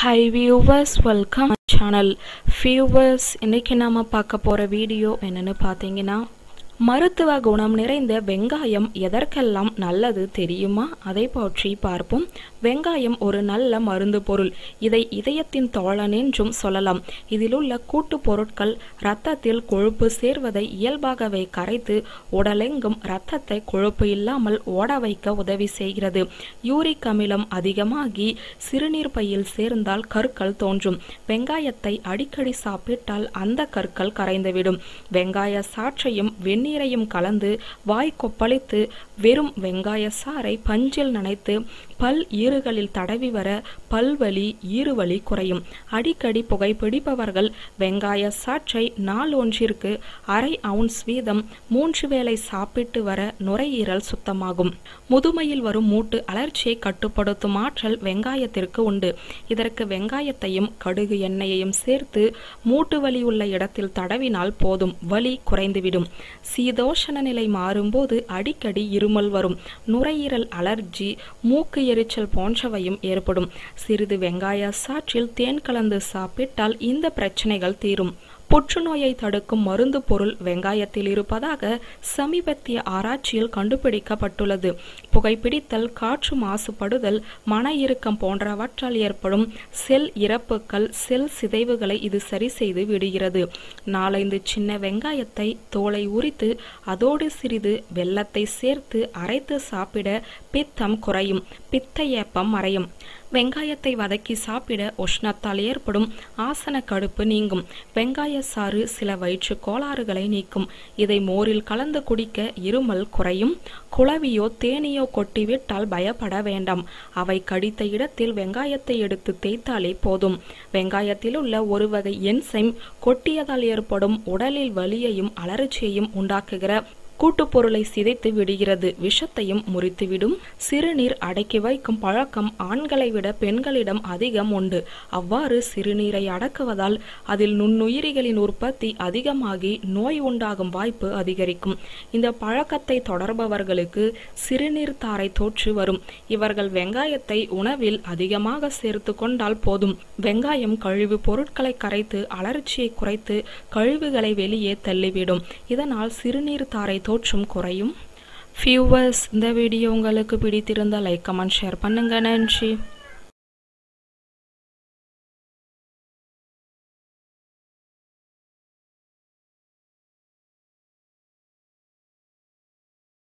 high viewers welcome channel viewers இன்னைக்கு நாம பார்க்க போற வீடியோ என்னன்னு பார்த்தீங்கன்னா மருத்துவ குணம் நிறைந்த வெங்காயம் எதற்கெல்லாம் நல்லது தெரியுமா அதை பற்றி பார்ப்போம் வெங்காயம் ஒரு நல்ல மருந்து பொருள் இதை இதயத்தின் தோழன் என்றும் சொல்லலாம் இதில் உள்ள கூட்டு பொருட்கள் இரத்தத்தில் கொழுப்பு சேர்வதை இயல்பாகவே கரைத்து உடலெங்கும் இரத்தத்தை கொழுப்பு இல்லாமல் ஓட வைக்க உதவி செய்கிறது யூரிக் அமிலம் அதிகமாகி சிறுநீர் பையில் சேர்ந்தால் கற்கள் தோன்றும் வெங்காயத்தை அடிக்கடி சாப்பிட்டால் அந்த கற்கள் கரைந்துவிடும் வெங்காய சாற்றையும் வெந்நீரையும் கலந்து வாய் கொப்பளித்து வெறும் வெங்காய சாறை பஞ்சில் நனைத்து பல் ஈறுகளில் தடவி வர பல்வலி ஈறுவலி குறையும் அடிக்கடி புகைப்பிடிப்பவர்கள் வெங்காய சாற்றை நாள் ஒன்றிற்கு அரை அவுன்ஸ் வீதம் மூன்று வேளை சாப்பிட்டு வர நுரையீரல் சுத்தமாகும் முதுமையில் வரும் மூட்டு அலர்ச்சியை கட்டுப்படுத்தும் ஆற்றல் வெங்காயத்திற்கு உண்டு இதற்கு வெங்காயத்தையும் கடுகு எண்ணெயையும் சேர்த்து மூட்டு வலி உள்ள இடத்தில் தடவினால் போதும் வலி குறைந்துவிடும் சீதோஷண நிலை மாறும்போது அடிக்கடி இருமல் வரும் நுரையீரல் அலர்ஜி மூக்கு எரிச்சல் போன்றவையும் ஏற்படும் சிறிது வெங்காய சாற்றில் தேன் கலந்து சாப்பிட்டால் இந்த பிரச்சனைகள் தீரும் புற்றுநோயை தடுக்கும் மருந்து பொருள் வெங்காயத்தில் இருப்பதாக சமீபத்திய ஆராய்ச்சியில் கண்டுபிடிக்கப்பட்டுள்ளது புகைப்பிடித்தல் காற்று மாசுபடுதல் மன இறுக்கம் போன்றவற்றால் ஏற்படும் செல் இறப்புகள் செல் சிதைவுகளை இது சரி செய்து விடுகிறது நாலைந்து சின்ன வெங்காயத்தை தோலை உரித்து அதோடு சிறிது வெல்லத்தை சேர்த்து அரைத்து சாப்பிட பித்தம் குறையும் பித்த ஏப்பம் மறையும் வெங்காயத்தை வதக்கி சாப்பிட உஷ்ணத்தால் ஏற்படும் ஆசன கடுப்பு நீங்கும் வெங்காய சாறு சில வயிற்று கோளாறுகளை நீக்கும் இதை மோரில் கலந்து குடிக்க இருமல் குறையும் குளவியோ தேனியோ கொட்டிவிட்டால் பயப்பட வேண்டாம் அவை கடித்த இடத்தில் வெங்காயத்தை எடுத்து தேய்த்தாலே போதும் வெங்காயத்தில் உள்ள ஒரு வகை என்சைம் கொட்டியதால் ஏற்படும் உடலில் வலியையும் அலர்ச்சியையும் உண்டாக்குகிற கூட்டுப்பொருளை சிதைத்து விடுகிறது விஷத்தையும் முறித்துவிடும் சிறுநீர் அடக்கி வைக்கும் பழக்கம் ஆண்களை விட பெண்களிடம் அதிகம் உண்டு அவ்வாறு சிறுநீரை அடக்குவதால் அதில் நுண்ணுயிரிகளின் உற்பத்தி அதிகமாகி நோய் உண்டாகும் வாய்ப்பு அதிகரிக்கும் இந்த பழக்கத்தை தொடர்பவர்களுக்கு சிறுநீர் தாரை தோற்று வரும் இவர்கள் வெங்காயத்தை உணவில் அதிகமாக சேர்த்து கொண்டால் போதும் வெங்காயம் கழிவு பொருட்களை கரைத்து அலர்ச்சியை குறைத்து கழிவுகளை வெளியே தள்ளிவிடும் இதனால் சிறுநீர் தாரை தோற்றும் குறையும் ஃபியூவர்ஸ் இந்த வீடியோ உங்களுக்கு பிடித்திருந்தால் லைக் கமெண்ட் ஷேர் பண்ணுங்க நன்றி